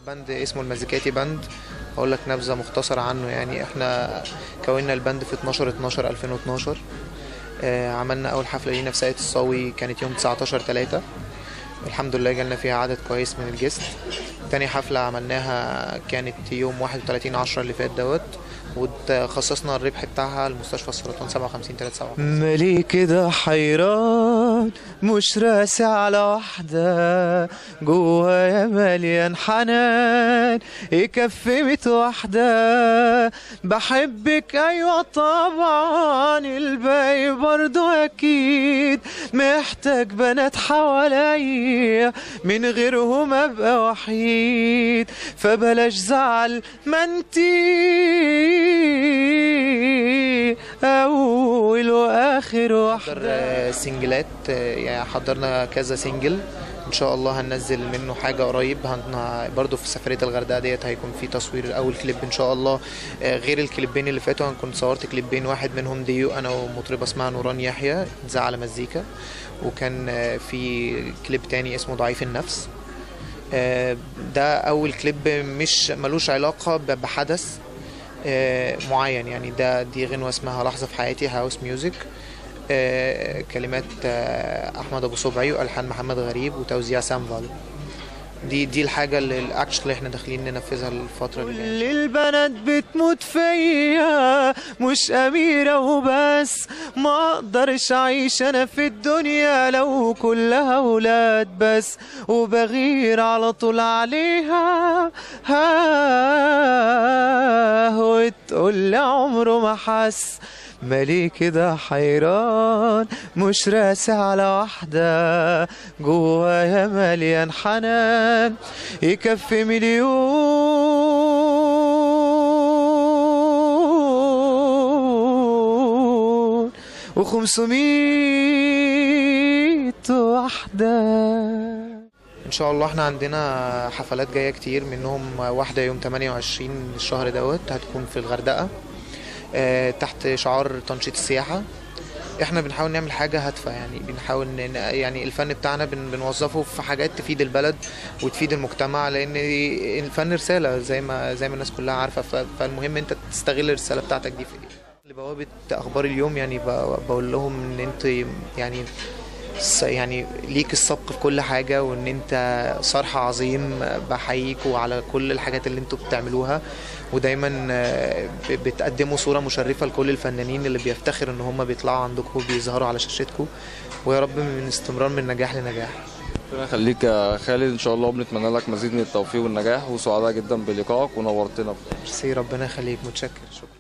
باند اسمه المزيكاتي باند هقول لك نبذه مختصره عنه يعني احنا كوننا الباند في 12 12 2012 آه، عملنا اول حفله لينا في ساقية الصاوي كانت يوم 19 3 الحمد لله جالنا فيها عدد كويس من الجست تاني حفلة عملناها كانت يوم 31 10 اللي فات دوت وخصصنا الربح بتاعها لمستشفى السرطان 57 37 مالي كده حيران مش راسي على واحدة جوايا مليان حنان يكفي ميت واحدة بحبك أيوة طبعا الباقي برضو أكيد محتاج بنات حواليا من غيرهم أبقى وحيد فبلاش زعل ما انتي أول وآخر واحدة حضر سنجلات آه، يعني حضرنا كذا سنجل ان شاء الله هننزل منه حاجه قريب هن... برضو في سفريه الغردقه ديت هيكون في تصوير اول كليب ان شاء الله آه، غير الكليبين اللي فاتوا هنكون صورت كليبين واحد منهم ديو انا ومطربه اسمها نوران يحيى اتذاع على مزيكا وكان آه، في كليب تاني اسمه ضعيف النفس آه، ده اول كليب مش ملوش علاقه ب- بحدث آه، معين يعني ده دي غنوه اسمها لحظه في حياتي هاوس ميوزك آه، كلمات آه، احمد ابو صبعي والحان محمد غريب وتوزيع سام فالو دي دي الحاجه اللي الاكشن اللي احنا داخلين ننفذها الفتره اللي جايه كل البنات بتموت فيا مش أميرة وبس ما أقدرش أعيش أنا في الدنيا لو كلها ولاد بس وبغير على طول عليها ها وتقول لي عمره ما حس مالي كده حيران مش راسي على واحدة جوايا مليان حنان يكفي مليون وخمسمية واحدة ان شاء الله احنا عندنا حفلات جايه كتير منهم واحده يوم 28 الشهر دوت هتكون في الغردقه آه، تحت شعار تنشيط السياحه احنا بنحاول نعمل حاجه هادفه يعني بنحاول ن- يعني الفن بتاعنا بن- بنوظفه في حاجات تفيد البلد وتفيد المجتمع لان الفن رساله زي ما زي ما الناس كلها عارفه ف- فالمهم انت تستغل الرساله بتاعتك دي في ايه لبوابه اخبار اليوم يعني ب- بقول لهم ان انت يعني س- يعني ليك السبق في كل حاجة وان انت صرح عظيم بحييكوا على كل الحاجات اللي انتوا بتعملوها ودايما آه، ب- بتقدموا صورة مشرفة لكل الفنانين اللي بيفتخروا ان هم بيطلعوا عندكم وبيظهروا على شاشتكم ويا رب من استمرار من نجاح لنجاح ربنا يخليك يا خالد ان شاء الله بنتمنى لك مزيد من التوفيق والنجاح وسعداء جدا بلقائك ونورتنا ميرسي ربنا يخليك متشكر شكرا